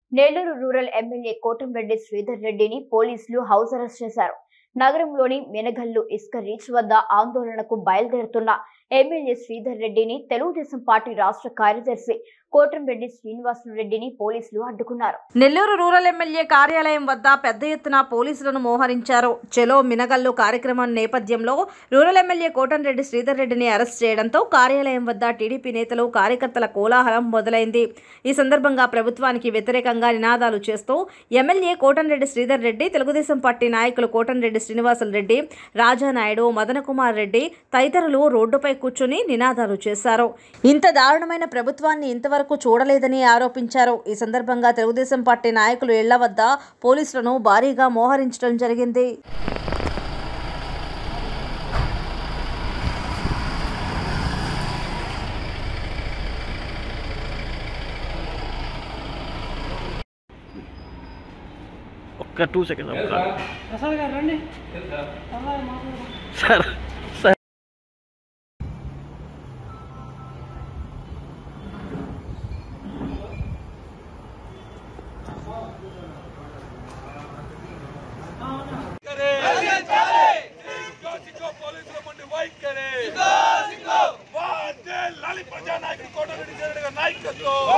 Nellore rural MLA Kotamreddy Sridhar రెడ్డిని పోలీసులు house arrest చేశారు నగరంలోని మెనగల్లు ఇసుక రీచ్ వద్ద ఆందోళనకు బయలుదేరుతున్న ఎమ్మెల్యే శ్రీధర్ రెడ్డిని తెలుగుదేశం పార్టీ రాష్ట్ర కార్యదర్శి కోటంరెడ్డి శ్రీనివాసులు రెడ్డిని పోలీసులు అడ్డుకున్నారు నెల్లూరు రూరల్ ఎమ్మెల్యే కార్యాలయం వద్ద పెద్ద ఎత్తున పోలీసులను మోహరించారు చెలో మినగల్లు కార్యక్రమం నేపథ్యంలో రూరల్ ఎమ్మెల్యే కోటంరెడ్డి శ్రీధర్ రెడ్డిని అరెస్ట్ చేయడంతో కార్యాలయం వద్ద టీడీపీ నేతలు కార్యకర్తల కోలాహలం మొదలైంది ఈ సందర్భంగా ప్రభుత్వానికి వ్యతిరేకంగా నినాదాలు చేస్తూ ఎమ్మెల్యే కోటంరెడ్డి శ్రీధర్ రెడ్డి తెలుగుదేశం పార్టీ నాయకులు కోటంరెడ్డి శ్రీనివాసులు రెడ్డి రాజానాయుడు మదనకుమార్ రెడ్డి తదితరులు రోడ్డుపై కూర్చుని నినాదాలు చేశారు ఇంత దారుణమైన ప్రభుత్వాన్ని ఇంతవరకు చూడలేదని ఆరోపించారు ఈ సందర్భంగా తెలుగుదేశం పార్టీ నాయకులు ఇళ్ల వద్ద పోలీసులను భారీగా మోహరించడం జరిగింది ఒక్క టూ సెకండ్స్ ఒకసారి ప్రసాద్ గారు రండి సార్ సార్ నాయకుడు కోటరెడ్డి నాయకత్వం